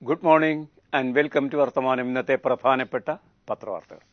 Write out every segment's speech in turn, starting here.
good morning and welcome to Varthamanam ഇന്നത്തെ പ്രധാനപ്പെട്ട പത്രവാർത്തകൾ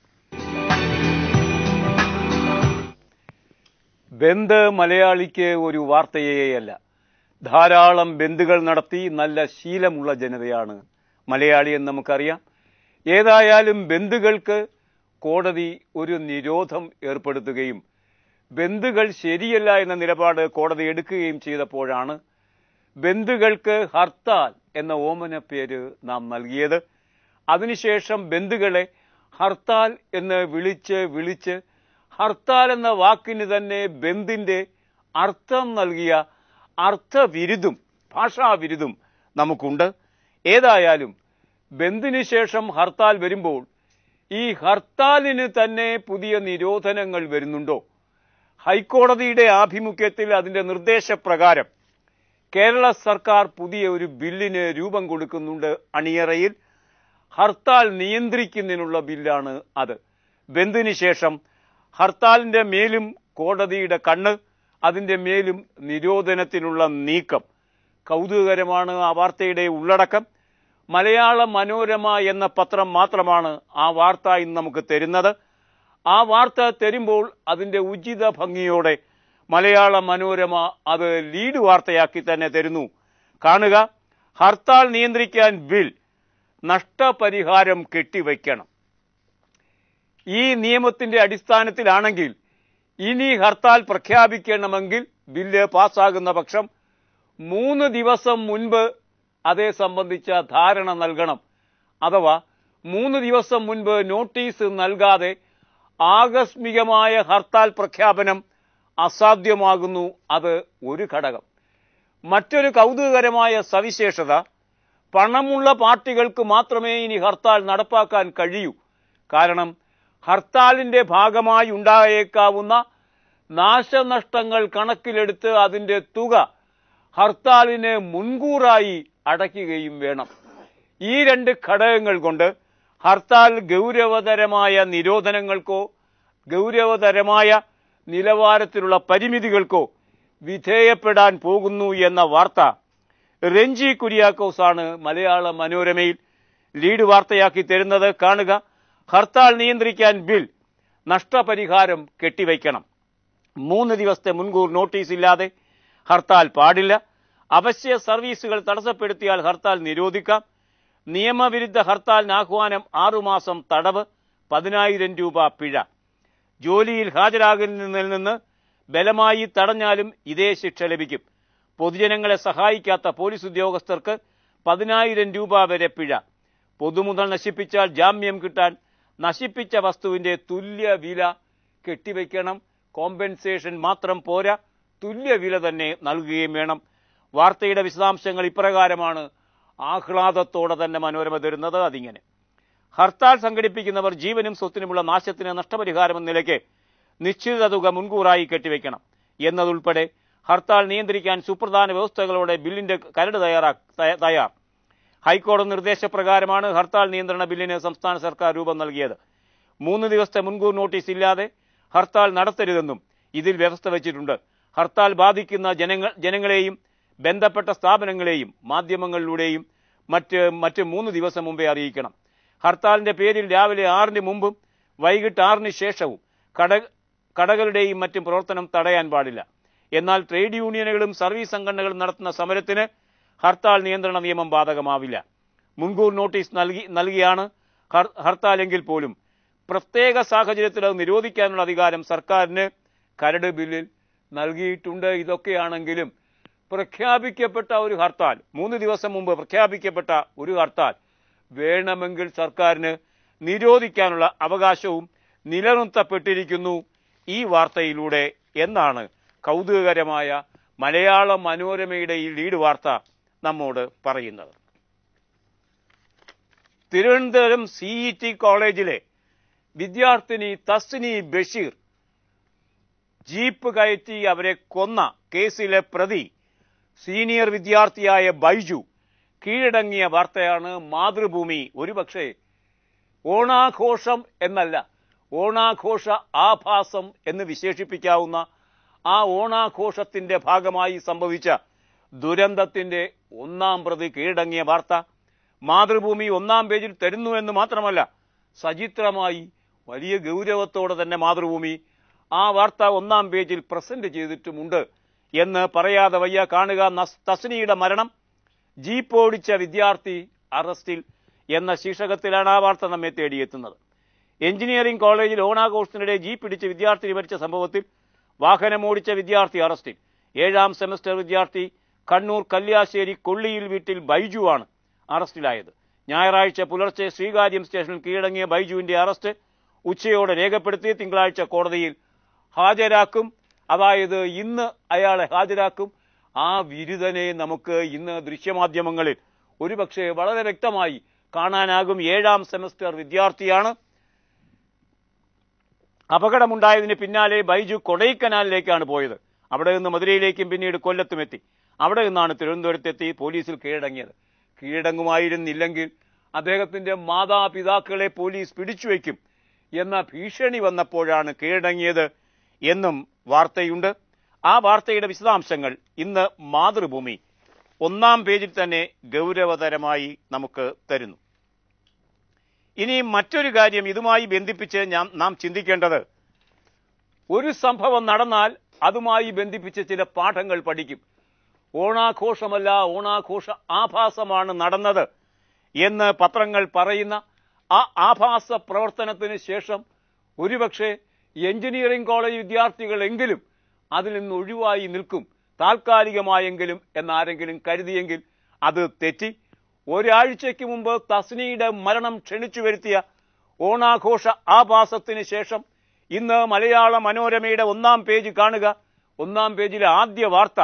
ബന്ദ് മലയാളിക്ക് ഒരു വാർത്തയേയല്ല ധാരാളം ബന്ധുകൾ നടത്തി നല്ല ശീലമുള്ള ജനതയാണ് മലയാളി എന്ന് നമുക്കറിയാം ഏതായാലും ബന്ധുക്കൾക്ക് കോടതി ഒരു നിരോധം ഏർപ്പെടുത്തുകയും ബന്ധുകൾ ശരിയല്ല എന്ന നിലപാട് കോടതി എടുക്കുകയും ചെയ്തപ്പോഴാണ് ബന്ധുക്കൾക്ക് ഹർത്താൽ എന്ന ഓമന പേര് നാം നൽകിയത് അതിനുശേഷം ബന്ധുക്കളെ ഹർത്താൽ എന്ന് വിളിച്ച് വിളിച്ച് ഹർത്താൽ എന്ന വാക്കിന് തന്നെ ബന്ദിന്റെ അർത്ഥം നൽകിയ അർത്ഥവിരുതും ഭാഷാവിരുതും നമുക്കുണ്ട് ഏതായാലും ബന്ദിന് ശേഷം ഹർത്താൽ വരുമ്പോൾ ഈ ഹർത്താലിന് തന്നെ പുതിയ നിരോധനങ്ങൾ വരുന്നുണ്ടോ ഹൈക്കോടതിയുടെ ആഭിമുഖ്യത്തിൽ അതിന്റെ നിർദ്ദേശപ്രകാരം കേരള സർക്കാർ പുതിയ ഒരു ബില്ലിന് രൂപം കൊടുക്കുന്നുണ്ട് അണിയറയിൽ ഹർത്താൽ നിയന്ത്രിക്കുന്നതിനുള്ള ബില്ലാണ് അത് ബന്ദിന് ശേഷം ഹർത്താലിന്റെ മേലും കോടതിയുടെ കണ്ണ് അതിന്റെ മേലും നിരോധനത്തിനുള്ള നീക്കം കൗതുകകരമാണ് ആ വാർത്തയുടെ ഉള്ളടക്കം മലയാള മനോരമ എന്ന പത്രം മാത്രമാണ് ആ വാർത്ത ഇന്ന് നമുക്ക് തരുന്നത് ആ വാർത്ത തരുമ്പോൾ അതിന്റെ ഉചിത ഭംഗിയോടെ മലയാള മനോരമ അത് ലീഡ് വാർത്തയാക്കി തന്നെ തരുന്നു കാണുക ഹർത്താൽ നിയന്ത്രിക്കാൻ ബിൽ നഷ്ടപരിഹാരം കെട്ടിവയ്ക്കണം ഈ നിയമത്തിന്റെ അടിസ്ഥാനത്തിലാണെങ്കിൽ ഇനി ഹർത്താൽ പ്രഖ്യാപിക്കണമെങ്കിൽ ബില്ല് പാസ്സാകുന്ന പക്ഷം മൂന്ന് ദിവസം മുൻപ് അതേ സംബന്ധിച്ച ധാരണ നൽകണം അഥവാ മൂന്ന് ദിവസം മുൻപ് നോട്ടീസ് നൽകാതെ ആകസ്മികമായ ഹർത്താൽ പ്രഖ്യാപനം അസാധ്യമാകുന്നു അത് ഒരു ഘടകം മറ്റൊരു കൗതുകകരമായ സവിശേഷത പണമുള്ള പാർട്ടികൾക്ക് മാത്രമേ ഇനി ഹർത്താൽ നടപ്പാക്കാൻ കഴിയൂ കാരണം ഹർത്താലിന്റെ ഭാഗമായി ഉണ്ടായേക്കാവുന്ന നാശനഷ്ടങ്ങൾ കണക്കിലെടുത്ത് അതിന്റെ തുക ഹർത്താലിന് മുൻകൂറായി അടയ്ക്കുകയും വേണം ഈ രണ്ട് ഘടകങ്ങൾ കൊണ്ട് ഹർത്താൽ ഗൗരവതരമായ നിരോധനങ്ങൾക്കോ ഗൗരവതരമായ നിലവാരത്തിലുള്ള പരിമിതികൾക്കോ വിധേയപ്പെടാൻ പോകുന്നു എന്ന വാർത്ത രഞ്ജി കുര്യാക്കോസ് ആണ് മലയാള മനോരമയിൽ ലീഡ് വാർത്തയാക്കി തരുന്നത് കാണുക ഹർത്താൽ നിയന്ത്രിക്കാൻ ബിൽ നഷ്ടപരിഹാരം കെട്ടിവയ്ക്കണം മൂന്ന് ദിവസത്തെ മുൻകൂർ നോട്ടീസ് ഇല്ലാതെ ഹർത്താൽ പാടില്ല അവശ്യ സർവീസുകൾ തടസ്സപ്പെടുത്തിയാൽ ഹർത്താൽ നിരോധിക്കാം നിയമവിരുദ്ധ ഹർത്താലിന് ആഹ്വാനം ആറുമാസം തടവ് പതിനായിരം രൂപ പിഴ ജോലിയിൽ ഹാജരാകുന്നതിൽ നിന്ന് ബലമായി തടഞ്ഞാലും ഇതേ ശിക്ഷ ലഭിക്കും പൊതുജനങ്ങളെ സഹായിക്കാത്ത പോലീസ് ഉദ്യോഗസ്ഥർക്ക് പതിനായിരം രൂപ വരെ പിഴ പൊതുമുതൽ നശിപ്പിച്ചാൽ ജാമ്യം കിട്ടാൻ നശിപ്പിച്ച വസ്തുവിന്റെ തുല്യ വില കെട്ടിവെക്കണം കോമ്പൻസേഷൻ മാത്രം പോരാ തുല്യ വില തന്നെ നൽകുകയും വേണം വാർത്തയുടെ വിശദാംശങ്ങൾ ഇപ്രകാരമാണ് ആഹ്ലാദത്തോടെ തന്നെ മനോരമ തരുന്നത് അതിങ്ങനെ ഹർത്താൽ സംഘടിപ്പിക്കുന്നവർ ജീവനും സ്വത്തിനുമുള്ള നാശത്തിന് നഷ്ടപരിഹാരം എന്ന നിലയ്ക്ക് നിശ്ചിത തുക മുൻകൂറായി കെട്ടിവെക്കണം എന്നതുൾപ്പെടെ ഹർത്താൽ നിയന്ത്രിക്കാൻ സുപ്രധാന വ്യവസ്ഥകളോടെ ബില്ലിന്റെ കരട് തയ്യാറാ തയ്യാർ ഹൈക്കോടതി നിർദ്ദേശപ്രകാരമാണ് ഹർത്താൽ നിയന്ത്രണ ബില്ലിന് സംസ്ഥാന സർക്കാർ രൂപം നൽകിയത് മൂന്ന് ദിവസത്തെ മുൻകൂർ നോട്ടീസ് ഇല്ലാതെ ഹർത്താൽ നടത്തരുതെന്നും ഇതിൽ വ്യവസ്ഥ വെച്ചിട്ടുണ്ട് ഹർത്താൽ ബാധിക്കുന്ന ജനങ്ങൾ ജനങ്ങളെയും ബന്ധപ്പെട്ട സ്ഥാപനങ്ങളെയും മാധ്യമങ്ങളിലൂടെയും മറ്റ് മറ്റ് മൂന്ന് ദിവസം മുമ്പേ അറിയിക്കണം ഹർത്താലിന്റെ പേരിൽ രാവിലെ ആറിന് മുമ്പും വൈകിട്ട് ആറിന് ശേഷവും കട കടകളുടെയും മറ്റും പ്രവർത്തനം തടയാൻ പാടില്ല എന്നാൽ ട്രേഡ് യൂണിയനുകളും സർവീസ് സംഘടനകളും നടത്തുന്ന സമരത്തിന് ഹർത്താൽ നിയന്ത്രണ നിയമം ബാധകമാവില്ല മുൻകൂർ നോട്ടീസ് നൽകി നൽകിയാണ് ഹർത്താലെങ്കിൽ പോലും പ്രത്യേക സാഹചര്യത്തിൽ അത് നിരോധിക്കാനുള്ള അധികാരം സർക്കാരിന് കരട് ബില്ലിൽ നൽകിയിട്ടുണ്ട് ഇതൊക്കെയാണെങ്കിലും പ്രഖ്യാപിക്കപ്പെട്ട ഒരു ഹർത്താൽ മൂന്ന് ദിവസം മുമ്പ് പ്രഖ്യാപിക്കപ്പെട്ട ഒരു ഹർത്താൽ വേണമെങ്കിൽ സർക്കാരിന് നിരോധിക്കാനുള്ള അവകാശവും നിലനിർത്തപ്പെട്ടിരിക്കുന്നു ഈ വാർത്തയിലൂടെ എന്നാണ് കൗതുകകരമായ മലയാള മനോരമയുടെ ഈ ലീഡ് വാർത്ത നമ്മോട് പറയുന്നത് തിരുവനന്തപുരം സി ഇ ടി കോളേജിലെ വിദ്യാർത്ഥിനി തസ്നി ബഷീർ ജീപ്പ് കയറ്റി അവരെ കൊന്ന കേസിലെ പ്രതി സീനിയർ വിദ്യാർത്ഥിയായ ബൈജു കീഴടങ്ങിയ വാർത്തയാണ് മാതൃഭൂമി ഒരുപക്ഷെ ഓണാഘോഷം എന്നല്ല ഓണാഘോഷ ആഭാസം എന്ന് വിശേഷിപ്പിക്കാവുന്ന ആ ഓണാഘോഷത്തിന്റെ ഭാഗമായി സംഭവിച്ച ദുരന്തത്തിന്റെ ഒന്നാം പ്രതി കീഴടങ്ങിയ വാർത്ത മാതൃഭൂമി ഒന്നാം പേജിൽ തരുന്നു എന്ന് മാത്രമല്ല സചിത്രമായി വലിയ ഗൗരവത്തോടെ തന്നെ മാതൃഭൂമി ആ വാർത്ത ഒന്നാം പേജിൽ പ്രസന്റ് ചെയ്തിട്ടുമുണ്ട് എന്ന് പറയാതെ വയ്യ കാണുക നസ്- തസ്നിയുടെ മരണം ജീപ്പ് ഓടിച്ച വിദ്യാർത്ഥി അറസ്റ്റിൽ എന്ന ശീർഷകത്തിലാണ് ആ വാർത്ത നമ്മെ തേടിയെത്തുന്നത് എഞ്ചിനീയറിംഗ് കോളേജിൽ ഓണാഘോഷത്തിനിടെ ജീപ്പ് ഇടിച്ച് വിദ്യാർത്ഥി മരിച്ച സംഭവത്തിൽ വാഹനമോടിച്ച വിദ്യാർത്ഥി അറസ്റ്റിൽ ഏഴാം സെമസ്റ്റർ വിദ്യാർത്ഥി കണ്ണൂർ കല്യാശ്ശേരി കൊള്ളിയിൽ വീട്ടിൽ ബൈജുവാണ് അറസ്റ്റിലായത് ഞായറാഴ്ച പുലർച്ചെ ശ്രീകാര്യം സ്റ്റേഷനിൽ കീഴടങ്ങിയ ബൈജുവിന്റെ അറസ്റ്റ് ഉച്ചയോടെ രേഖപ്പെടുത്തി തിങ്കളാഴ്ച കോടതിയിൽ ഹാജരാക്കും അതായത് ഇന്ന് അയാളെ ഹാജരാക്കും ആ വിരുദനെ നമുക്ക് ഇന്ന് ദൃശ്യമാധ്യമങ്ങളിൽ ഒരുപക്ഷെ വളരെ വ്യക്തമായി കാണാനാകും ഏഴാം സെമസ്റ്റർ വിദ്യാർത്ഥിയാണ് അപകടമുണ്ടായതിന് പിന്നാലെ ബൈജു കൊടൈക്കനാലിലേക്കാണ് പോയത് അവിടെ നിന്ന് മധുരയിലേക്കും പിന്നീട് കൊല്ലത്തും എത്തി അവിടെ നിന്നാണ് തിരുവനന്തപുരത്തെത്തി പോലീസിൽ കീഴടങ്ങിയത് കീഴടങ്ങുമായിരുന്നില്ലെങ്കിൽ അദ്ദേഹത്തിന്റെ മാതാപിതാക്കളെ പോലീസ് പിടിച്ചുവെക്കും എന്ന ഭീഷണി വന്നപ്പോഴാണ് കീഴടങ്ങിയത് എന്നും വാർത്തയുണ്ട് ആ വാർത്തയുടെ വിശദാംശങ്ങൾ ഇന്ന് മാതൃഭൂമി ഒന്നാം പേജിൽ തന്നെ ഗൗരവതരമായി നമുക്ക് തരുന്നു ഇനി മറ്റൊരു കാര്യം ഇതുമായി ബന്ധിപ്പിച്ച് ഞാൻ നാം ചിന്തിക്കേണ്ടത് ഒരു സംഭവം നടന്നാൽ അതുമായി ബന്ധിപ്പിച്ച് ചില പാഠങ്ങൾ പഠിക്കും ഓണാഘോഷമല്ല ഓണാഘോഷ ആഭാസമാണ് നടന്നത് എന്ന് പത്രങ്ങൾ പറയുന്ന ആ ആഭാസ പ്രവർത്തനത്തിന് ശേഷം ഒരുപക്ഷെ എഞ്ചിനീയറിംഗ് കോളേജ് വിദ്യാർത്ഥികളെങ്കിലും അതിൽ നിന്ന് ഒഴിവായി നിൽക്കും താൽക്കാലികമായെങ്കിലും എന്നാരെങ്കിലും കരുതിയെങ്കിൽ അത് തെറ്റി ഒരാഴ്ചയ്ക്ക് മുമ്പ് തസ്നിയുടെ മരണം ക്ഷണിച്ചു വരുത്തിയ ഓണാഘോഷ ആഭാസത്തിന് ശേഷം ഇന്ന് മലയാള മനോരമയുടെ ഒന്നാം പേജ് കാണുക ഒന്നാം പേജിലെ ആദ്യ വാർത്ത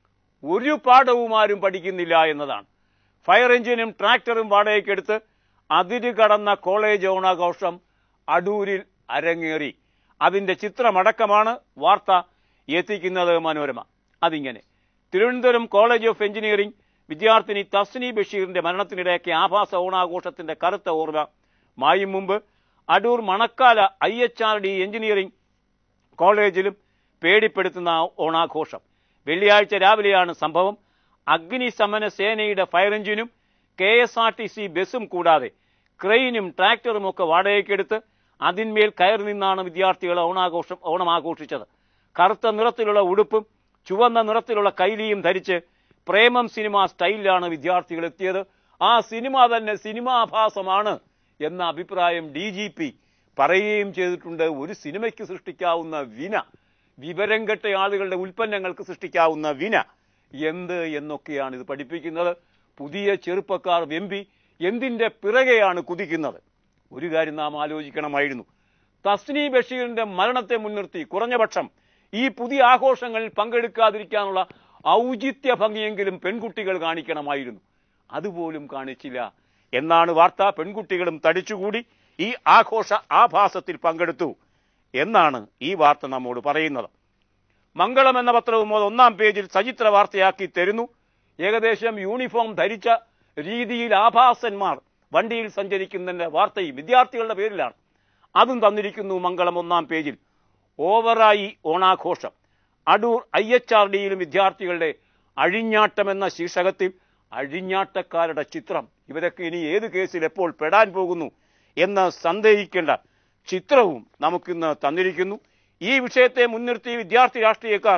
ഒരു പാഠവും പഠിക്കുന്നില്ല എന്നതാണ് ഫയർ എഞ്ചിനും ട്രാക്ടറും വാടകയ്ക്കെടുത്ത് അതിര് കടന്ന കോളേജ് ഓണാഘോഷം അടൂരിൽ അരങ്ങേറി അതിന്റെ ചിത്രമടക്കമാണ് വാർത്ത എത്തിക്കുന്നത് മനോരമ അതിങ്ങനെ തിരുവനന്തപുരം കോളേജ് ഓഫ് എഞ്ചിനീയറിംഗ് വിദ്യാർത്ഥിനി തസ്നി ബഷീറിന്റെ മരണത്തിനിടയാക്കിയ ആഭാസ ഓണാഘോഷത്തിന്റെ കറുത്ത ഓർമ്മ മായും മുമ്പ് Adoor Manakkala I H R D engineering കോളേജിലും പേടിപ്പെടുത്തുന്ന ഓണാഘോഷം വെള്ളിയാഴ്ച രാവിലെയാണ് സംഭവം അഗ്നിശമന സേനയുടെ ഫയർ എഞ്ചിനും K S R T C ബസും കൂടാതെ ക്രെയിനും ട്രാക്ടറും ഒക്കെ വാടകയ്ക്കെടുത്ത് അതിന്മേൽ കയറി നിന്നാണ് വിദ്യാർത്ഥികൾ ഓണാഘോഷം ഓണം ആഘോഷിച്ചത് കറുത്ത നിറത്തിലുള്ള ഉടുപ്പും ചുവന്ന നിറത്തിലുള്ള കൈലിയും ധരിച്ച് പ്രേമം സിനിമ സ്റ്റൈലിലാണ് വിദ്യാർത്ഥികൾ എത്തിയത് ആ സിനിമ തന്നെ സിനിമാഭാസമാണ് എന്ന അഭിപ്രായം ഡി ജി പി പറയുകയും ചെയ്തിട്ടുണ്ട് ഒരു സിനിമയ്ക്ക് സൃഷ്ടിക്കാവുന്ന വിന വിവരം കെട്ട ആളുകളുടെ ഉൽപ്പന്നങ്ങൾക്ക് സൃഷ്ടിക്കാവുന്ന വിന എന്ത് എന്നൊക്കെയാണ് ഇത് പഠിപ്പിക്കുന്നത് പുതിയ ചെറുപ്പക്കാർ വെമ്പി എന്തിന്റെ പിറകെയാണ് കുതിക്കുന്നത് ഒരു കാര്യം നാം ആലോചിക്കണമായിരുന്നു തസ്നി ബഷീറിന്റെ മരണത്തെ മുൻനിർത്തി കുറഞ്ഞപക്ഷം ഈ പുതിയ ആഘോഷങ്ങളിൽ പങ്കെടുക്കാതിരിക്കാനുള്ള ഔചിത്യ ഭംഗിയെങ്കിലും പെൺകുട്ടികൾ കാണിക്കണമായിരുന്നു അതുപോലും കാണിച്ചില്ല എന്നാണ് വാർത്ത പെൺകുട്ടികളും തടിച്ചുകൂടി ഈ ആഘോഷ ആഭാസത്തിൽ പങ്കെടുത്തു എന്നാണ് ഈ വാർത്ത നമ്മോട് പറയുന്നത് മംഗളം എന്ന പത്രവും അത് ഒന്നാം പേജിൽ സചിത്ര വാർത്തയാക്കി തരുന്നു ഏകദേശം യൂണിഫോം ധരിച്ച രീതിയിൽ ആഭാസന്മാർ വണ്ടിയിൽ സഞ്ചരിക്കുന്നതിന്റെ വാർത്തയും വിദ്യാർത്ഥികളുടെ പേരിലാണ് അതും തന്നിരിക്കുന്നു മംഗളം ഒന്നാം പേജിൽ ഓവറായി ഓണാഘോഷം അടൂർ ഐ എച്ച് ആർ ഡിയിലും വിദ്യാർത്ഥികളുടെ അഴിഞ്ഞാട്ടം എന്ന ശീർഷകത്തിൽ അഴിഞ്ഞാട്ടക്കാരുടെ ചിത്രം ഇവരൊക്കെ ഇനി ഏത് കേസിൽ എപ്പോൾ പെടാൻ പോകുന്നു എന്ന് സന്ദേഹിക്കേണ്ട ചിത്രവും നമുക്കിന്ന് തന്നിരിക്കുന്നു ഈ വിഷയത്തെ മുൻനിർത്തി വിദ്യാർത്ഥി രാഷ്ട്രീയക്കാർ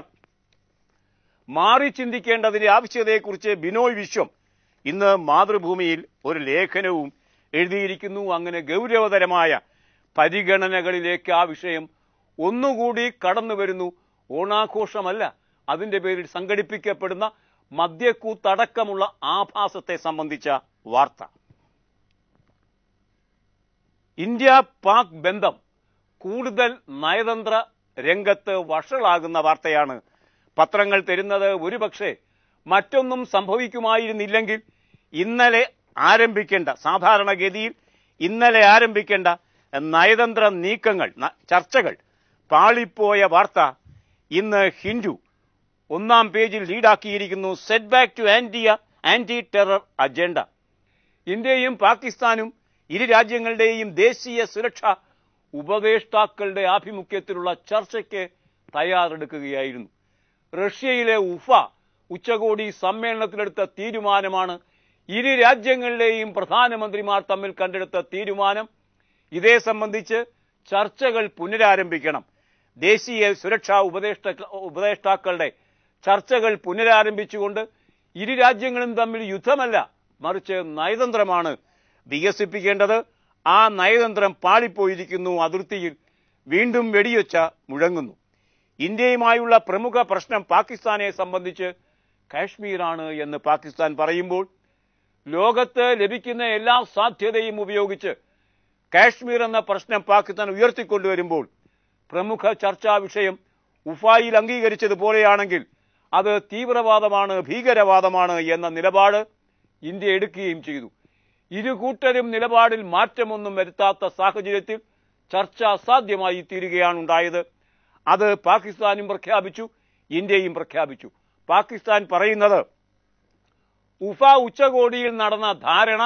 മാറി ചിന്തിക്കേണ്ടതിന്റെ ആവശ്യകതയെക്കുറിച്ച് ബിനോയ് വിശ്വം ഇന്ന് മാതൃഭൂമിയിൽ ഒരു ലേഖനവും എഴുതിയിരിക്കുന്നു അങ്ങനെ ഗൗരവതരമായ പരിഗണനകളിലേക്ക് ആ വിഷയം ഒന്നുകൂടി കടന്നു വരുന്നു ഓണാഘോഷമല്ല അതിന്റെ പേരിൽ സംഘടിപ്പിക്കപ്പെടുന്ന മദ്യക്കൂത്തടക്കമുള്ള ആഭാസത്തെ സംബന്ധിച്ച വാർത്ത ഇന്ത്യ പാക് ബന്ധം കൂടുതൽ നയതന്ത്ര രംഗത്ത് വഷളാകുന്ന വാർത്തയാണ് പത്രങ്ങൾ തരുന്നത് ഒരുപക്ഷെ മറ്റൊന്നും സംഭവിക്കുമായിരുന്നില്ലെങ്കിൽ ഇന്നലെ ആരംഭിക്കേണ്ട സാധാരണഗതിയിൽ ഇന്നലെ ആരംഭിക്കേണ്ട നയതന്ത്ര നീക്കങ്ങൾ ന- ചർച്ചകൾ പാളിപ്പോയ വാർത്ത ഇന്ന് ഹിന്ദു ഒന്നാം പേജിൽ ലീഡാക്കിയിരിക്കുന്നു സെറ്റ് ബാക്ക് ടു ആന്റിയ ആന്റി ടെറർ അജണ്ട ഇന്ത്യയും പാകിസ്ഥാനും ഇരു രാജ്യങ്ങളുടെയും ദേശീയ സുരക്ഷ ഉപദേഷ്ടാക്കളുടെ ആഭിമുഖ്യത്തിലുള്ള ചർച്ചയ്ക്ക് തയ്യാറെടുക്കുകയായിരുന്നു റഷ്യയിലെ ഉഫ ഉച്ചകോടി സമ്മേളനത്തിലെടുത്ത തീരുമാനമാണ് ഇരു രാജ്യങ്ങളിലെയും പ്രധാനമന്ത്രിമാർ തമ്മിൽ കണ്ടെടുത്ത തീരുമാനം ഇതേ സംബന്ധിച്ച് ചർച്ചകൾ പുനരാരംഭിക്കണം ദേശീയ സുരക്ഷാ ഉപദേഷ്ട ഉപദേഷ്ടാക്കളുടെ ചർച്ചകൾ പുനരാരംഭിച്ചുകൊണ്ട് ഇരു രാജ്യങ്ങളും തമ്മിൽ യുദ്ധമല്ല മറിച്ച് നയതന്ത്രമാണ് വികസിപ്പിക്കേണ്ടത് ആ നയതന്ത്രം പാളിപ്പോയിരിക്കുന്നു അതിർത്തിയിൽ വീണ്ടും വെടിയൊച്ച മുഴങ്ങുന്നു ഇന്ത്യയുമായുള്ള പ്രമുഖ പ്രശ്നം പാകിസ്ഥാനെ സംബന്ധിച്ച് കാശ്മീരാണ് എന്ന് പാകിസ്ഥാൻ പറയുമ്പോൾ ലോകത്ത് ലഭിക്കുന്ന എല്ലാ സാധ്യതയും ഉപയോഗിച്ച് കാശ്മീർ എന്ന പ്രശ്നം പാകിസ്ഥാൻ ഉയർത്തിക്കൊണ്ടുവരുമ്പോൾ പ്രമുഖ ചർച്ചാ വിഷയം ഉഫായിൽ അംഗീകരിച്ചതുപോലെയാണെങ്കിൽ അത് തീവ്രവാദമാണ് ഭീകരവാദമാണ് എന്ന നിലപാട് ഇന്ത്യ എടുക്കുകയും ചെയ്തു ഇരു കൂട്ടരും നിലപാടിൽ മാറ്റമൊന്നും വരുത്താത്ത സാഹചര്യത്തിൽ ചർച്ച അസാധ്യമായി തീരുകയാണ് ഉണ്ടായത് അത് പാകിസ്ഥാനും പ്രഖ്യാപിച്ചു ഇന്ത്യയും പ്രഖ്യാപിച്ചു പാകിസ്ഥാൻ പറയുന്നത് ഉഫ ഉച്ചകോടിയിൽ നടന്ന ധാരണ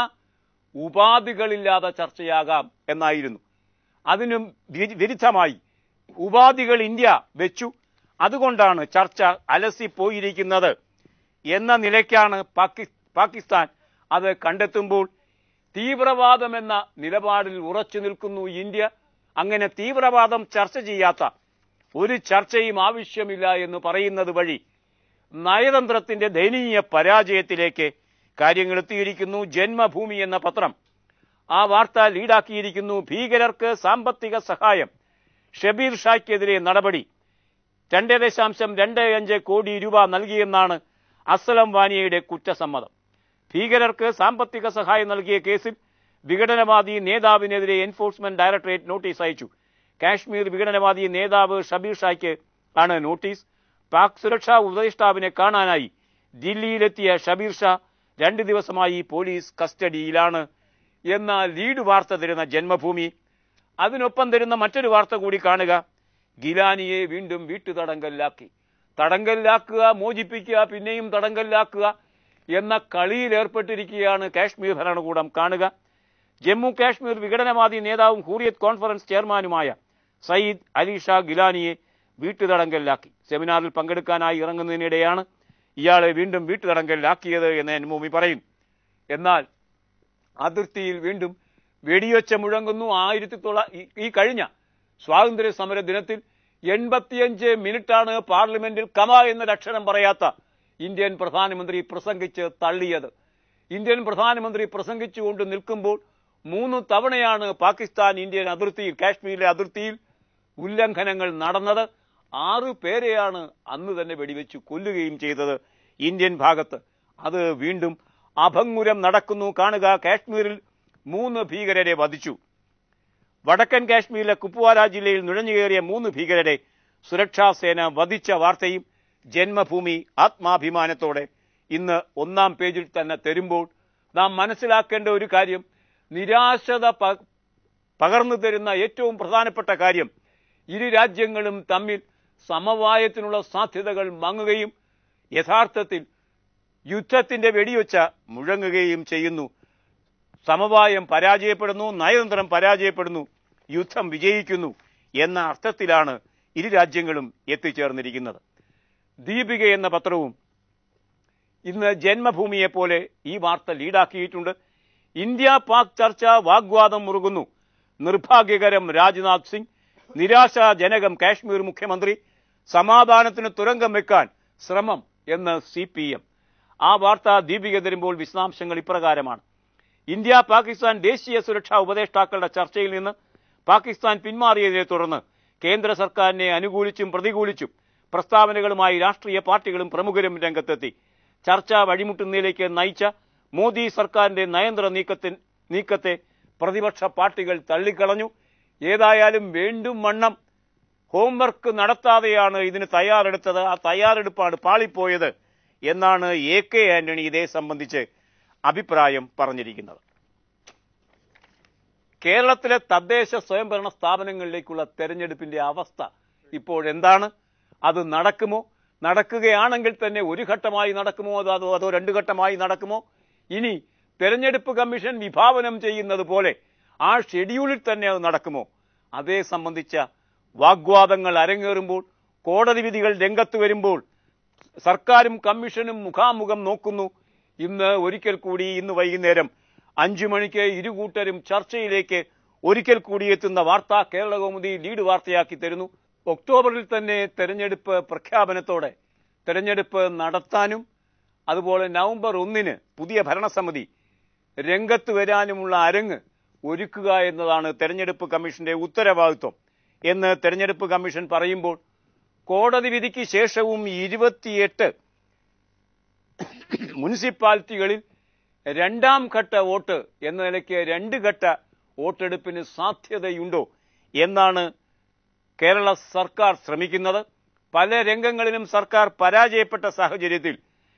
ഉപാധികളില്ലാതെ ചർച്ചയാകാം എന്നായിരുന്നു അതിനും വി- വിരുദ്ധമായി ഉപാധികൾ ഇന്ത്യ വെച്ചു അതുകൊണ്ടാണ് ചർച്ച അലസിപ്പോയിരിക്കുന്നത് എന്ന നിലയ്ക്കാണ് പാകി പാകിസ്ഥാൻ അത് കണ്ടെത്തുമ്പോൾ തീവ്രവാദം എന്ന നിലപാടിൽ ഉറച്ചു നിൽക്കുന്നു ഇന്ത്യ അങ്ങനെ തീവ്രവാദം ചർച്ച ചെയ്യാത്ത ഒരു ചർച്ചയും ആവശ്യമില്ല എന്ന് പറയുന്നത് വഴി നയതന്ത്രത്തിന്റെ ദയനീയ പരാജയത്തിലേക്ക് കാര്യങ്ങൾ എത്തിയിരിക്കുന്നു ജന്മഭൂമി എന്ന പത്രം ആ വാർത്ത ലീഡാക്കിയിരിക്കുന്നു ഭീകരർക്ക് സാമ്പത്തിക സഹായം ഷബീർ ഷായ്ക്കെതിരെ നടപടി രണ്ട് ദശാംശം രണ്ട് അഞ്ച് കോടി രൂപ നൽകിയെന്നാണ് അസ്ലം വാനിയയുടെ കുറ്റസമ്മതം ഭീകരർക്ക് സാമ്പത്തിക സഹായം നൽകിയ കേസിൽ വിഘടനവാദി നേതാവിനെതിരെ എൻഫോഴ്സ്മെന്റ് ഡയറക്ടറേറ്റ് നോട്ടീസ് അയച്ചു കാശ്മീർ വിഘടനവാദി നേതാവ് ഷബീർ ഷായ്ക്ക് ആണ് നോട്ടീസ് പാക് സുരക്ഷാ ഉപദേഷ്ടാവിനെ കാണാനായി ദില്ലിയിലെത്തിയ ഷബീർ ഷാ രണ്ട് ദിവസമായി പോലീസ് കസ്റ്റഡിയിലാണ് എന്ന ലീഡ് വാർത്ത തരുന്ന ജന്മഭൂമി അതിനൊപ്പം തരുന്ന മറ്റൊരു വാർത്ത കൂടി കാണുക ഗിലാനിയെ വീണ്ടും വീട്ടുതടങ്കലിലാക്കി തടങ്കലിലാക്കുക മോചിപ്പിക്കുക പിന്നെയും തടങ്കലിലാക്കുക എന്ന കളിയിൽ ഏർപ്പെട്ടിരിക്കുകയാണ് കാശ്മീർ ഭരണകൂടം കാണുക ജമ്മു കാശ്മീർ വിഘടനവാദി നേതാവും ഹൂറിയത്ത് കോൺഫറൻസ് ചെയർമാനുമായ സയ്യിദ് അലി ഷാ ഗിലാനിയെ വീട്ടുതടങ്കലിലാക്കി സെമിനാറിൽ പങ്കെടുക്കാനായി ഇറങ്ങുന്നതിനിടെയാണ് ഇയാളെ വീണ്ടും വീട്ടുതടങ്കലിലാക്കിയത് എന്ന് എൻമൂമി പറയുന്നു എന്നാൽ അതിർത്തിയിൽ വീണ്ടും വെടിയൊച്ച മുഴങ്ങുന്നു ആയിരത്തി തൊള്ള ഈ- ഈ കഴിഞ്ഞ സ്വാതന്ത്ര്യ സമര ദിനത്തിൽ എൺപത്തിയഞ്ച് മിനിറ്റാണ് പാർലമെന്റിൽ കമ എന്നൊരക്ഷരം പറയാത്ത ഇന്ത്യൻ പ്രധാനമന്ത്രി പ്രസംഗിച്ച് തള്ളിയത് ഇന്ത്യൻ പ്രധാനമന്ത്രി പ്രസംഗിച്ചുകൊണ്ട് നിൽക്കുമ്പോൾ മൂന്ന് തവണയാണ് പാകിസ്ഥാൻ ഇന്ത്യൻ അതിർത്തിയിൽ കാശ്മീരിലെ അതിർത്തിയിൽ ഉല്ലംഘനങ്ങൾ നടന്നത് ആറ് പേരെയാണ് അന്ന് തന്നെ വെടിവെച്ച് കൊല്ലുകയും ചെയ്തത് ഇന്ത്യൻ ഭാഗത്ത് അത് വീണ്ടും അഭംഗുരം നടക്കുന്നു കാണുക കാശ്മീരിൽ മൂന്ന് ഭീകരരെ വധിച്ചു വടക്കൻ കാശ്മീരിലെ കുപ്വാര ജില്ലയിൽ നുഴഞ്ഞുകയറിയ മൂന്ന് ഭീകരരെ സുരക്ഷാ സേന വധിച്ച വാർത്തയും ജന്മഭൂമി ആത്മാഭിമാനത്തോടെ ഇന്ന് ഒന്നാം പേജിൽ തന്നെ തരുമ്പോൾ നാം മനസ്സിലാക്കേണ്ട ഒരു കാര്യം നിരാശത പ- പകർന്നു തരുന്ന ഏറ്റവും പ്രധാനപ്പെട്ട കാര്യം ഇരു രാജ്യങ്ങളും തമ്മിൽ സമവായത്തിനുള്ള സാധ്യതകൾ മങ്ങുകയും യഥാർത്ഥത്തിൽ യുദ്ധത്തിന്റെ വെടിയൊച്ച മുഴങ്ങുകയും ചെയ്യുന്നു സമവായം പരാജയപ്പെടുന്നു നയതന്ത്രം പരാജയപ്പെടുന്നു യുദ്ധം വിജയിക്കുന്നു എന്ന അർത്ഥത്തിലാണ് ഇരു രാജ്യങ്ങളും എത്തിച്ചേർന്നിരിക്കുന്നത് ദീപിക എന്ന പത്രവും ഇന്ന് ജന്മഭൂമിയെ പോലെ ഈ വാർത്ത ലീഡാക്കിയിട്ടുണ്ട് ഇന്ത്യ പാക് ചർച്ച വാഗ്വാദം മുറുകുന്നു നിർഭാഗ്യകരം രാജ്നാഥ് സിംഗ് നിരാശാജനകം കാശ്മീർ മുഖ്യമന്ത്രി സമാധാനത്തിന് തുരങ്കം വെക്കാൻ ശ്രമം എന്ന് സി പി എം ആ വാർത്ത ദീപിക തരുമ്പോൾ വിശദാംശങ്ങൾ ഇപ്രകാരമാണ് ഇന്ത്യ പാകിസ്ഥാൻ ദേശീയ സുരക്ഷാ ഉപദേഷ്ടാക്കളുടെ ചർച്ചയിൽ നിന്ന് പാകിസ്ഥാൻ പിന്മാറിയതിനെ തുടർന്ന് കേന്ദ്ര സർക്കാരിനെ അനുകൂലിച്ചും പ്രതികൂലിച്ചും പ്രസ്താവനകളുമായി രാഷ്ട്രീയ പാർട്ടികളും പ്രമുഖരും രംഗത്തെത്തി ചർച്ച വഴിമുട്ടുന്നതിലേക്ക് നയിച്ച മോദി സർക്കാരിന്റെ നയന്ത്ര നീക്കത്തിൻ നീക്കത്തെ പ്രതിപക്ഷ പാർട്ടികൾ തള്ളിക്കളഞ്ഞു ഏതായാലും വേണ്ടും വണ്ണം ഹോംവർക്ക് നടത്താതെയാണ് ഇതിന് തയ്യാറെടുത്തത് ആ തയ്യാറെടുപ്പാണ് പാളിപ്പോയത് എന്നാണ് എ കെ ആന്റണി ഇതേ സംബന്ധിച്ച് അഭിപ്രായം പറഞ്ഞിരിക്കുന്നത് കേരളത്തിലെ തദ്ദേശ സ്വയംഭരണ സ്ഥാപനങ്ങളിലേക്കുള്ള തെരഞ്ഞെടുപ്പിന്റെ അവസ്ഥ ഇപ്പോൾ എന്താണ് അത് നടക്കുമോ നടക്കുകയാണെങ്കിൽ തന്നെ ഒരു ഘട്ടമായി നടക്കുമോ അതോ അതോ അതോ രണ്ടു ഘട്ടമായി നടക്കുമോ ഇനി തെരഞ്ഞെടുപ്പ് കമ്മീഷൻ വിഭാവനം ചെയ്യുന്നത് പോലെ ആ ഷെഡ്യൂളിൽ തന്നെ അത് നടക്കുമോ അതേ സംബന്ധിച്ച വാഗ്വാദങ്ങൾ അരങ്ങേറുമ്പോൾ കോടതി വിധികൾ രംഗത്ത് വരുമ്പോൾ സർക്കാരും കമ്മീഷനും മുഖാമുഖം നോക്കുന്നു ഇന്ന് ഒരിക്കൽ കൂടി ഇന്ന് വൈകുന്നേരം അഞ്ചു മണിക്ക് ഇരുകൂട്ടരും ചർച്ചയിലേക്ക് ഒരിക്കൽ കൂടി എത്തുന്ന വാർത്ത കേരളകൗമുദി ലീഡ് വാർത്തയാക്കി തരുന്നു ഒക്ടോബറിൽ തന്നെ തെരഞ്ഞെടുപ്പ് പ്രഖ്യാപനത്തോടെ തെരഞ്ഞെടുപ്പ് നടത്താനും അതുപോലെ നവംബർ ഒന്നിന് പുതിയ ഭരണസമിതി രംഗത്ത് വരാനുമുള്ള അരങ്ങ് ഒരുക്കുക എന്നതാണ് തെരഞ്ഞെടുപ്പ് കമ്മീഷന്റെ ഉത്തരവാദിത്വം എന്ന് തെരഞ്ഞെടുപ്പ് കമ്മീഷൻ പറയുമ്പോൾ കോടതി വിധിക്ക് ശേഷവും ഇരുപത്തിയെട്ട് മുനിസിപ്പാലിറ്റികളിൽ രണ്ടാം ഘട്ട വോട്ട് എന്ന നിലയ്ക്ക് രണ്ട് ഘട്ട വോട്ടെടുപ്പിന് സാധ്യതയുണ്ടോ എന്നാണ് കേരള സർക്കാർ ശ്രമിക്കുന്നത് പല രംഗങ്ങളിലും സർക്കാർ പരാജയപ്പെട്ട സാഹചര്യത്തിൽ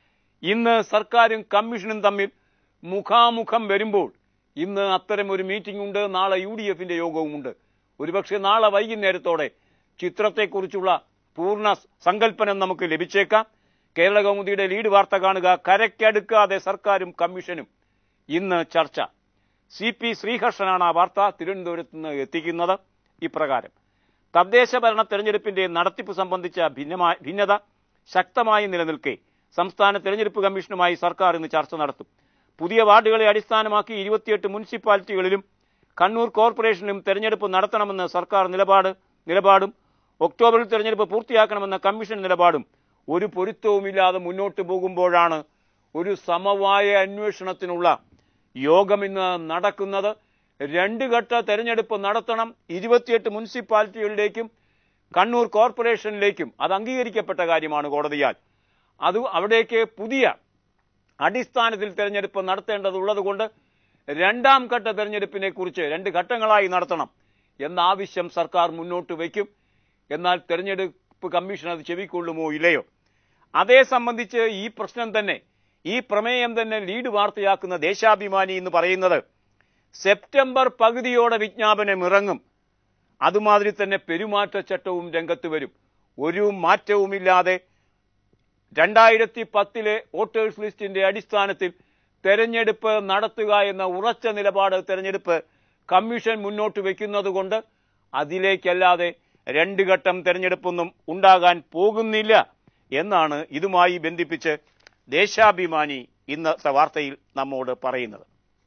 ഇന്ന് സർക്കാരും കമ്മീഷനും തമ്മിൽ മുഖാമുഖം വരുമ്പോൾ ഇന്ന് അത്തരം ഒരു മീറ്റിംഗ് ഉണ്ട് നാളെ യു ഡി എഫിന്റെ യോഗവുമുണ്ട് ഒരുപക്ഷെ നാളെ വൈകുന്നേരത്തോടെ ചിത്രത്തെക്കുറിച്ചുള്ള പൂർണ്ണ സങ്കല്പനം നമുക്ക് ലഭിച്ചേക്കാം കേരള കൗമുദിയുടെ ലീഡ് വാർത്ത കാണുക കരയ്ക്കടുക്കാതെ സർക്കാരും കമ്മീഷനും ഇന്ന് ചർച്ച സി പി ശ്രീഹർഷനാണ് ആ വാർത്ത തിരുവനന്തപുരത്ത് നിന്ന് എത്തിക്കുന്നത് ഇപ്രകാരം തദ്ദേശ ഭരണ തെരഞ്ഞെടുപ്പിന്റെ നടത്തിപ്പ് സംബന്ധിച്ച ഭിന്നമായ ഭിന്നത ശക്തമായി നിലനിൽക്കെ സംസ്ഥാന തെരഞ്ഞെടുപ്പ് കമ്മീഷനുമായി സർക്കാർ ഇന്ന് ചർച്ച നടത്തും പുതിയ വാർഡുകളെ അടിസ്ഥാനമാക്കി ഇരുപത്തിയെട്ട് മുനിസിപ്പാലിറ്റികളിലും കണ്ണൂർ കോർപ്പറേഷനിലും തെരഞ്ഞെടുപ്പ് നടത്തണമെന്ന് സർക്കാർ നിലപാട് നിലപാടും ഒക്ടോബറിൽ തെരഞ്ഞെടുപ്പ് പൂർത്തിയാക്കണമെന്ന കമ്മീഷൻ നിലപാടും ഒരു പൊരുത്തവുമില്ലാതെ മുന്നോട്ട് പോകുമ്പോഴാണ് ഒരു സമവായ അന്വേഷണത്തിനുള്ള യോഗം ഇന്ന് നടക്കുന്നത് രണ്ട് ഘട്ട തെരഞ്ഞെടുപ്പ് നടത്തണം ഇരുപത്തിയെട്ട് മുനിസിപ്പാലിറ്റികളിലേക്കും കണ്ണൂർ കോർപ്പറേഷനിലേക്കും അത് അംഗീകരിക്കപ്പെട്ട കാര്യമാണ് കോടതിയാൽ അത് അവിടേക്ക് പുതിയ അടിസ്ഥാനത്തിൽ തെരഞ്ഞെടുപ്പ് നടത്തേണ്ടതുള്ളത് കൊണ്ട് രണ്ടാം ഘട്ട തെരഞ്ഞെടുപ്പിനെ കുറിച്ച് രണ്ട് ഘട്ടങ്ങളായി നടത്തണം എന്ന ആവശ്യം സർക്കാർ മുന്നോട്ട് വയ്ക്കും എന്നാൽ തെരഞ്ഞെടുപ്പ് കമ്മീഷൻ അത് ചെവിക്കൊള്ളുമോ ഇല്ലയോ അതേ സംബന്ധിച്ച് ഈ പ്രശ്നം തന്നെ ഈ പ്രമേയം തന്നെ ലീഡ് വാർത്തയാക്കുന്ന ദേശാഭിമാനി എന്ന് പറയുന്നത് സെപ്റ്റംബർ പകുതിയോടെ വിജ്ഞാപനം ഇറങ്ങും അതുമാതിരി തന്നെ പെരുമാറ്റച്ചട്ടവും രംഗത്ത് വരും ഒരു മാറ്റവുമില്ലാതെ രണ്ടായിരത്തി പത്തിലെ വോട്ടേഴ്സ് ലിസ്റ്റിന്റെ അടിസ്ഥാനത്തിൽ തെരഞ്ഞെടുപ്പ് നടത്തുക എന്ന ഉറച്ച നിലപാട് തെരഞ്ഞെടുപ്പ് കമ്മീഷൻ മുന്നോട്ട് വെക്കുന്നത് കൊണ്ട് അതിലേക്കല്ലാതെ രണ്ട് ഘട്ടം തെരഞ്ഞെടുപ്പൊന്നും ഉണ്ടാകാൻ പോകുന്നില്ല എന്നാണ് ഇതുമായി ബന്ധിപ്പിച്ച് ദേശാഭിമാനി ഇന്നത്തെ വാർത്തയിൽ നമ്മോട് പറയുന്നത്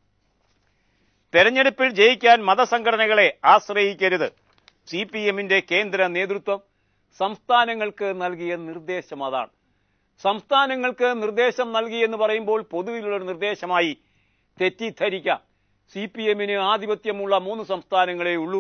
തെരഞ്ഞെടുപ്പിൽ ജയിക്കാൻ മതസംഘടനകളെ ആശ്രയിക്കരുത് സി പി എമ്മിന്റെ കേന്ദ്ര നേതൃത്വം സംസ്ഥാനങ്ങൾക്ക് നൽകിയ നിർദ്ദേശം അതാണ് സംസ്ഥാനങ്ങൾക്ക് നിർദ്ദേശം നൽകി എന്ന് പറയുമ്പോൾ പൊതുവിലുള്ള ഒരു നിർദ്ദേശമായി തെറ്റിദ്ധരിക്കാം സി പി എമ്മിന് ആധിപത്യമുള്ള മൂന്ന് സംസ്ഥാനങ്ങളേ ഉള്ളൂ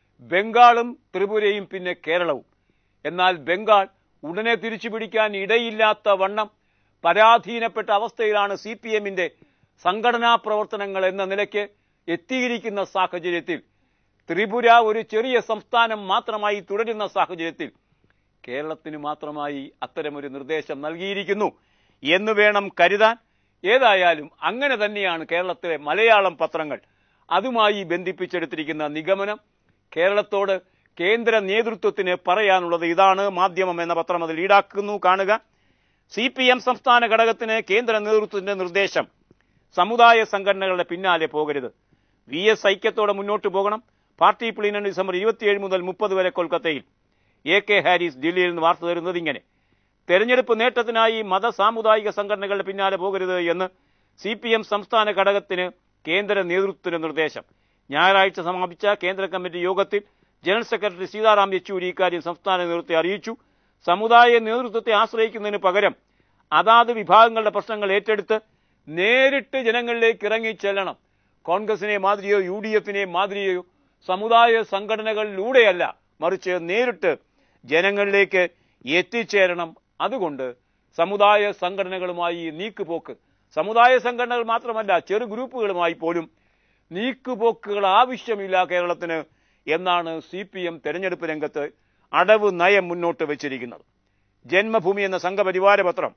ബംഗാളും ത്രിപുരയും പിന്നെ കേരളവും എന്നാൽ ബംഗാൾ ഉടനെ തിരിച്ചുപിടിക്കാൻ ഇടയില്ലാത്ത വണ്ണം പരാധീനപ്പെട്ട അവസ്ഥയിലാണ് സി പി എമ്മിന്റെ സംഘടനാ പ്രവർത്തനങ്ങൾ എന്ന നിലയ്ക്ക് എത്തിയിരിക്കുന്ന സാഹചര്യത്തിൽ ത്രിപുര ഒരു ചെറിയ സംസ്ഥാനം മാത്രമായി തുടരുന്ന സാഹചര്യത്തിൽ കേരളത്തിന് മാത്രമായി അത്തരമൊരു നിർദ്ദേശം നൽകിയിരിക്കുന്നു എന്ന് വേണം കരുതാൻ ഏതായാലും അങ്ങനെ തന്നെയാണ് കേരളത്തിലെ മലയാളം പത്രങ്ങൾ അതുമായി ബന്ധിപ്പിച്ചെടുത്തിരിക്കുന്ന നിഗമനം കേരളത്തോട് കേന്ദ്ര നേതൃത്വത്തിന് പറയാനുള്ളത് ഇതാണ് മാധ്യമം എന്ന പത്രം അതിൽ ഈടാക്കുന്നു കാണുക സി പി എം സംസ്ഥാന ഘടകത്തിന് കേന്ദ്ര നേതൃത്വത്തിന്റെ നിർദ്ദേശം സമുദായ സംഘടനകളുടെ പിന്നാലെ പോകരുത് വി എസ് ഐക്യത്തോടെ മുന്നോട്ട് പോകണം പാർട്ടി പ്ലീനറി ഡിസംബർ ഇരുപത്തിയേഴ് മുതൽ മുപ്പത് വരെ കൊൽക്കത്തയിൽ എ കെ ഹാരിസ് ദില്ലിയിൽ നിന്ന് വാർത്ത തരുന്നത് ഇങ്ങനെ തെരഞ്ഞെടുപ്പ് നേട്ടത്തിനായി മത സാമുദായിക സംഘടനകളുടെ പിന്നാലെ പോകരുത് എന്ന് സി പി എം സംസ്ഥാന ഘടകത്തിന് കേന്ദ്ര നേതൃത്വത്തിന്റെ നിർദ്ദേശം ഞായറാഴ്ച സമാപിച്ച കേന്ദ്ര കമ്മിറ്റി യോഗത്തിൽ ജനറൽ സെക്രട്ടറി സീതാറാം യെച്ചൂരി ഇക്കാര്യം സംസ്ഥാന നേതൃത്വത്തെ അറിയിച്ചു സമുദായ നേതൃത്വത്തെ ആശ്രയിക്കുന്നതിന് പകരം അതാത് വിഭാഗങ്ങളുടെ പ്രശ്നങ്ങൾ ഏറ്റെടുത്ത് നേരിട്ട് ജനങ്ങളിലേക്ക് ഇറങ്ങി ചെല്ലണം കോൺഗ്രസിനെ മാതിരിയോ യു ഡി എഫിനെ മാതിരിയോ സമുദായ സംഘടനകളിലൂടെയല്ല മറിച്ച് നേരിട്ട് ജനങ്ങളിലേക്ക് എത്തിച്ചേരണം അതുകൊണ്ട് സമുദായ സംഘടനകളുമായി നീക്കുപോക്ക് സമുദായ സംഘടനകൾ മാത്രമല്ല ചെറു ഗ്രൂപ്പുകളുമായി പോലും നീക്കുപോക്കുകൾ ആവശ്യമില്ല കേരളത്തിന് എന്നാണ് സി പി എം തെരഞ്ഞെടുപ്പ് രംഗത്ത് അടവ് നയം മുന്നോട്ട് വെച്ചിരിക്കുന്നത് ജന്മഭൂമി എന്ന സംഘപരിവാര പത്രം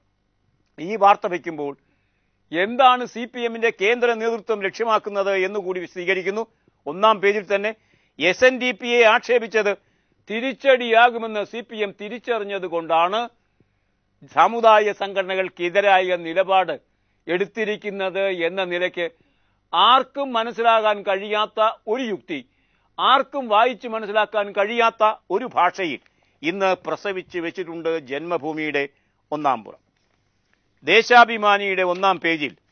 ഈ വാർത്ത വയ്ക്കുമ്പോൾ എന്താണ് സി പി എമ്മിന്റെ കേന്ദ്ര നേതൃത്വം ലക്ഷ്യമാക്കുന്നത് എന്നുകൂടി വിശദീകരിക്കുന്നു ഒന്നാം പേജിൽ തന്നെ എസ് എൻ ഡി പിയെ ആക്ഷേപിച്ചത് തിരിച്ചടിയാകുമെന്ന് സി പി എം തിരിച്ചറിഞ്ഞത് കൊണ്ടാണ് സമുദായ സംഘടനകൾക്കെതിരായ നിലപാട് എടുത്തിരിക്കുന്നത് എന്ന നിലയ്ക്ക് ആർക്കും മനസ്സിലാകാൻ കഴിയാത്ത ഒരു യുക്തി ആർക്കും വായിച്ച് മനസ്സിലാക്കാൻ കഴിയാത്ത ഒരു ഭാഷയിൽ ഇന്ന് പ്രസവിച്ച് വെച്ചിട്ടുണ്ട് ജന്മഭൂമിയുടെ ഒന്നാം പുറം ദേശാഭിമാനിയുടെ ഒന്നാം പേജിൽ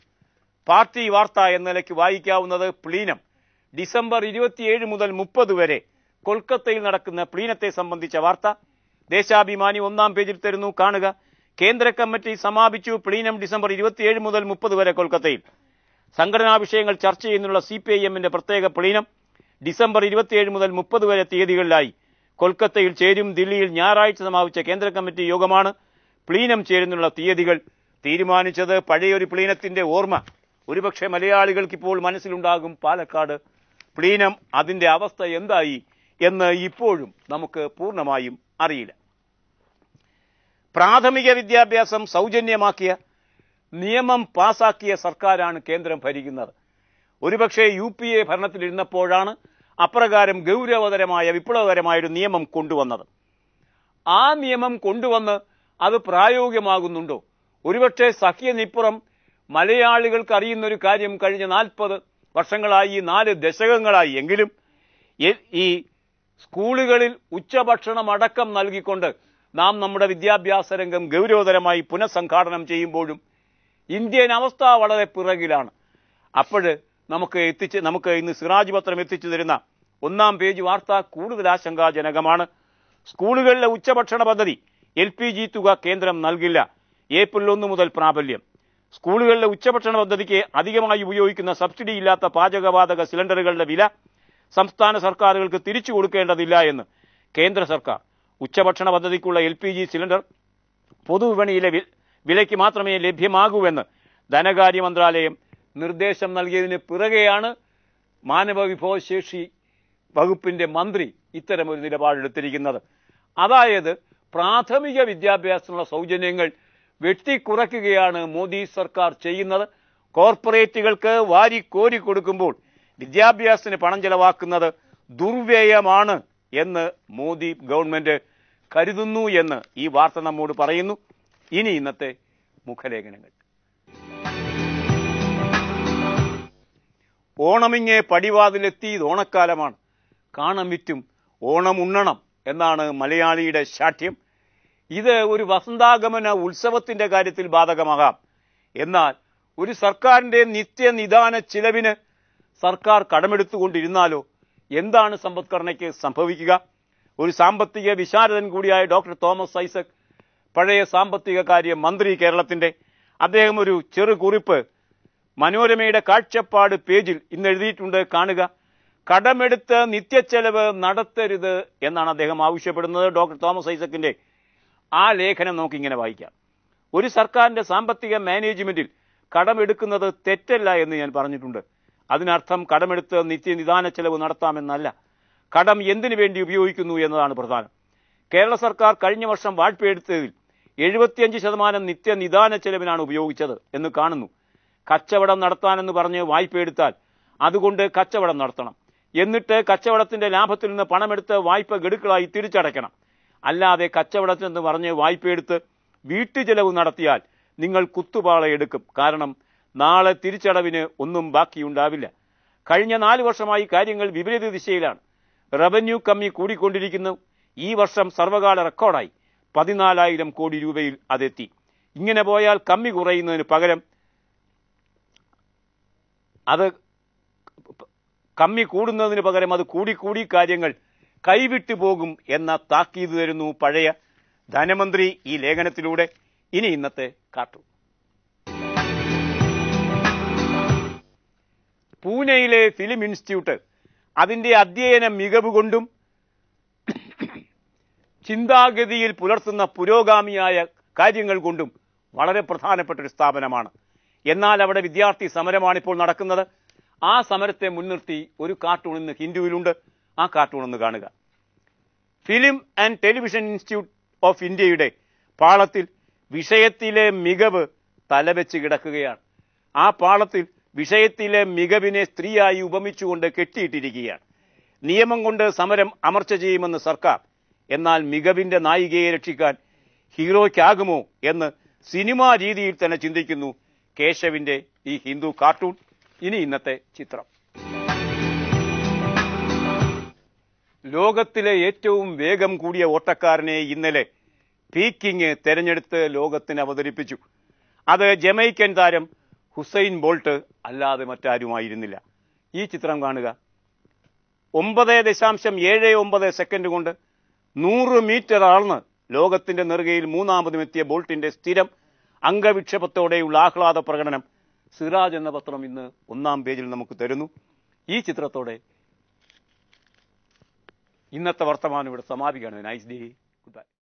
പാർട്ടി വാർത്ത എന്ന നിലയ്ക്ക് വായിക്കാവുന്നത് പ്ലീനം ഡിസംബർ ഇരുപത്തിയേഴ് മുതൽ മുപ്പത് വരെ കൊൽക്കത്തയിൽ നടക്കുന്ന പ്ലീനത്തെ സംബന്ധിച്ച വാർത്ത ദേശാഭിമാനി ഒന്നാം പേജിൽ തരുന്നു കാണുക കേന്ദ്ര കമ്മിറ്റി സമാപിച്ചു പ്ലീനം ഡിസംബർ ഇരുപത്തിയേഴ് മുതൽ മുപ്പത് വരെ കൊൽക്കത്തയിൽ സംഘടനാ വിഷയങ്ങൾ ചർച്ച ചെയ്യുന്നുള്ള സി പി ഐ എമ്മിന്റെ പ്രത്യേക പ്ലീനം ഡിസംബർ ഇരുപത്തിയേഴ് മുതൽ മുപ്പത് വരെ തീയതികളിലായി കൊൽക്കത്തയിൽ ചേരും ദില്ലിയിൽ ഞായറാഴ്ച സമാപിച്ച കേന്ദ്ര കമ്മിറ്റി യോഗമാണ് പ്ലീനം ചേരുന്നുള്ള തീയതികൾ തീരുമാനിച്ചത് പഴയൊരു പ്ലീനത്തിന്റെ ഓർമ്മ ഒരുപക്ഷെ മലയാളികൾക്ക് ഇപ്പോൾ മനസ്സിലുണ്ടാകും പാലക്കാട് പ്ലീനം അതിന്റെ അവസ്ഥ എന്തായി എന്ന് ഇപ്പോഴും നമുക്ക് പൂർണ്ണമായും അറിയില്ല പ്രാഥമിക വിദ്യാഭ്യാസം സൗജന്യമാക്കിയ നിയമം പാസാക്കിയ സർക്കാരാണ് കേന്ദ്രം ഭരിക്കുന്നത് ഒരുപക്ഷെ യു പി എ ഭരണത്തിലിരുന്നപ്പോഴാണ് അപ്രകാരം ഗൗരവതരമായ വിപ്ലവകരമായ ഒരു നിയമം കൊണ്ടുവന്നത് ആ നിയമം കൊണ്ടുവന്ന് അത് പ്രായോഗികമാകുന്നുണ്ടോ ഒരുപക്ഷെ സഖ്യനിപ്പുറം മലയാളികൾക്ക് അറിയുന്ന ഒരു കാര്യം കഴിഞ്ഞ നാൽപ്പത് വർഷങ്ങളായി നാല് ദശകങ്ങളായി എങ്കിലും എ- ഈ സ്കൂളുകളിൽ ഉച്ചഭക്ഷണം അടക്കം നൽകിക്കൊണ്ട് നാം നമ്മുടെ വിദ്യാഭ്യാസ രംഗം ഗൗരവതരമായി പുനഃസംഘാടനം ചെയ്യുമ്പോഴും ഇന്ത്യൻ അവസ്ഥ വളരെ പിറകിലാണ് അപ്പോഴ് നമുക്ക് എത്തിച്ച് നമുക്ക് ഇന്ന് സിറാജ് പത്രം എത്തിച്ചു തരുന്ന ഒന്നാം പേജ് വാർത്ത കൂടുതൽ ആശങ്കാജനകമാണ് സ്കൂളുകളിലെ ഉച്ചഭക്ഷണ പദ്ധതി എൽ പി ജി തുക കേന്ദ്രം നൽകില്ല ഏപ്രിൽ ഒന്ന് മുതൽ പ്രാബല്യം സ്കൂളുകളിലെ ഉച്ചഭക്ഷണ പദ്ധതിക്ക് അധികമായി ഉപയോഗിക്കുന്ന സബ്സിഡി ഇല്ലാത്ത പാചകവാതക സിലിണ്ടറുകളുടെ വില സംസ്ഥാന സർക്കാരുകൾക്ക് തിരിച്ചു കൊടുക്കേണ്ടതില്ല എന്ന് കേന്ദ്ര സർക്കാർ ഉച്ചഭക്ഷണ പദ്ധതിക്കുള്ള എൽ പി ജി സിലിണ്ടർ പൊതുവിപണിയിലെ വി- വിലയ്ക്ക് മാത്രമേ ലഭ്യമാകൂവെന്ന് ധനകാര്യ മന്ത്രാലയം നിർദ്ദേശം നൽകിയതിന് പിറകെയാണ് മാനവ വിഭവശേഷി വകുപ്പിന്റെ മന്ത്രി ഇത്തരമൊരു നിലപാടെടുത്തിരിക്കുന്നത് അതായത് പ്രാഥമിക വിദ്യാഭ്യാസത്തിനുള്ള സൗജന്യങ്ങൾ വെട്ടിക്കുറയ്ക്കുകയാണ് മോദി സർക്കാർ ചെയ്യുന്നത് കോർപ്പറേറ്റുകൾക്ക് വാരിക്കോരി കൊടുക്കുമ്പോൾ വിദ്യാഭ്യാസത്തിന് പണം ചെലവാക്കുന്നത് ദുർവ്യയമാണ് എന്ന് മോദി ഗവൺമെന്റ് കരുതുന്നു എന്ന് ഈ വാർത്ത നമ്മോട് പറയുന്നു ഇനി ഇന്നത്തെ മുഖലേഖനങ്ങൾ ഓണമിങ്ങെ പടിവാതിലെത്തി ഇത് ഓണക്കാലമാണ് കാണം വിറ്റും ഓണം ഉണ്ണണം എന്നാണ് മലയാളിയുടെ ശാഠ്യം ഇത് ഒരു വസന്താഗമന ഉത്സവത്തിന്റെ കാര്യത്തിൽ ബാധകമാകാം എന്നാൽ ഒരു സർക്കാരിന്റെ നിത്യനിദാന ചിലവിന് സർക്കാർ കടമെടുത്തുകൊണ്ടിരുന്നാലോ എന്താണ് സമ്പദ്ഘടനയ്ക്ക് സംഭവിക്കുക ഒരു സാമ്പത്തിക വിശാരദൻ കൂടിയായ ഡോക്ടർ തോമസ് ഐസക് പഴയ സാമ്പത്തിക കാര്യ മന്ത്രി കേരളത്തിന്റെ അദ്ദേഹം ഒരു ചെറു കുറിപ്പ് മനോരമയുടെ കാഴ്ചപ്പാട് പേജിൽ ഇന്ന് എഴുതിയിട്ടുണ്ട് കാണുക കടമെടുത്ത് നിത്യച്ചെലവ് നടത്തരുത് എന്നാണ് അദ്ദേഹം ആവശ്യപ്പെടുന്നത് ഡോക്ടർ തോമസ് ഐസക്കിന്റെ ആ ലേഖനം നമുക്കിങ്ങനെ വായിക്കാം ഒരു സർക്കാരിന്റെ സാമ്പത്തിക മാനേജ്മെന്റിൽ കടമെടുക്കുന്നത് തെറ്റല്ല എന്ന് ഞാൻ പറഞ്ഞിട്ടുണ്ട് അതിനർത്ഥം കടമെടുത്ത് നിത്യനിദാന ചെലവ് നടത്താമെന്നല്ല കടം എന്തിനു വേണ്ടി ഉപയോഗിക്കുന്നു എന്നതാണ് പ്രധാനം കേരള സർക്കാർ കഴിഞ്ഞ വർഷം വായ്പയെടുത്തതിൽ എഴുപത്തിയഞ്ച് ശതമാനം നിത്യനിദാന ചെലവിനാണ് ഉപയോഗിച്ചത് എന്ന് കാണുന്നു കച്ചവടം നടത്താനെന്ന് പറഞ്ഞ് വായ്പയെടുത്താൽ അതുകൊണ്ട് കച്ചവടം നടത്തണം എന്നിട്ട് കച്ചവടത്തിന്റെ ലാഭത്തിൽ നിന്ന് പണമെടുത്ത് വായ്പ ഗഡുക്കളായി തിരിച്ചടയ്ക്കണം അല്ലാതെ കച്ചവടത്തിനെന്ന് പറഞ്ഞ് വായ്പയെടുത്ത് വീട്ടുചെലവ് നടത്തിയാൽ നിങ്ങൾ കുത്തുപാള എടുക്കും കാരണം നാളെ തിരിച്ചടവിന് ഒന്നും ബാക്കിയുണ്ടാവില്ല കഴിഞ്ഞ നാല് വർഷമായി കാര്യങ്ങൾ വിപരീത ദിശയിലാണ് റവന്യൂ കമ്മി കൂടിക്കൊണ്ടിരിക്കുന്നു ഈ വർഷം സർവകാല റെക്കോർഡായി പതിനാലായിരം കോടി രൂപയിൽ അതെത്തി ഇങ്ങനെ പോയാൽ കമ്മി കുറയുന്നതിന് പകരം അത് കമ്മി കൂടുന്നതിന് പകരം അത് കൂടിക്കൂടി കാര്യങ്ങൾ കൈവിട്ടു പോകും എന്ന താക്കീത് തരുന്നു പഴയ ധനമന്ത്രി ഈ ലേഖനത്തിലൂടെ ഇനി ഇന്നത്തെ കാട്ടു പൂനെയിലെ ഫിലിം ഇൻസ്റ്റിറ്റ്യൂട്ട് അതിന്റെ അധ്യയന മികവ് കൊണ്ടും ചിന്താഗതിയിൽ പുലർത്തുന്ന പുരോഗാമിയായ കാര്യങ്ങൾ കൊണ്ടും വളരെ പ്രധാനപ്പെട്ട ഒരു സ്ഥാപനമാണ് എന്നാൽ അവിടെ വിദ്യാർത്ഥി സമരമാണ് ഇപ്പോൾ നടക്കുന്നത് ആ സമരത്തെ മുൻനിർത്തി ഒരു കാർട്ടൂൺ ഇന്ന് ഹിന്ദുവിലുണ്ട് ആ കാർട്ടൂൺ ഒന്ന് കാണുക film and television institute of ഇന്ത്യയുടെ പാളത്തിൽ വിഷയത്തിലെ മികവ് തലവെച്ച് കിടക്കുകയാണ് ആ പാളത്തിൽ വിഷയത്തിലെ മികവിനെ സ്ത്രീയായി ഉപമിച്ചുകൊണ്ട് കെട്ടിയിട്ടിരിക്കുകയാണ് നിയമം കൊണ്ട് സമരം അമർച്ച ചെയ്യുമെന്ന് സർക്കാർ എന്നാൽ മികവിന്റെ നായികയെ രക്ഷിക്കാൻ ഹീറോയ്ക്കാകുമോ എന്ന് സിനിമാ രീതിയിൽ തന്നെ ചിന്തിക്കുന്നു കേശവിന്റെ ഈ ഹിന്ദു കാർട്ടൂൺ ഇനി ഇന്നത്തെ ചിത്രം ലോകത്തിലെ ഏറ്റവും വേഗം കൂടിയ ഓട്ടക്കാരനെ ഇന്നലെ പീക്കിങ് തെരഞ്ഞെടുത്ത് ലോകത്തിന് അവതരിപ്പിച്ചു അത് ജമൈക്കൻ താരം ഹുസൈൻ ബോൾട്ട് അല്ലാതെ മറ്റാരുമായിരുന്നില്ല ഈ ചിത്രം കാണുക ഒമ്പത് ദശാംശം ഏഴ് ഒമ്പത് സെക്കൻഡ് കൊണ്ട് നൂറ് മീറ്റർ ആൾന്ന് ലോകത്തിന്റെ നെറുകയിൽ മൂന്നാമതും എത്തിയ ബോൾട്ടിന്റെ സ്ഥിരം അംഗവിക്ഷേപത്തോടെയുള്ള ആഹ്ലാദ പ്രകടനം സിറാജ് എന്ന പത്രം ഇന്ന് ഒന്നാം പേജിൽ നമുക്ക് തരുന്നു ഈ ചിത്രത്തോടെ ഇന്നത്തെ വർത്തമാനം ഇവിടെ സമാപിക്കുകയാണ് നൈസ് ഡേ ഗുഡ് ബൈ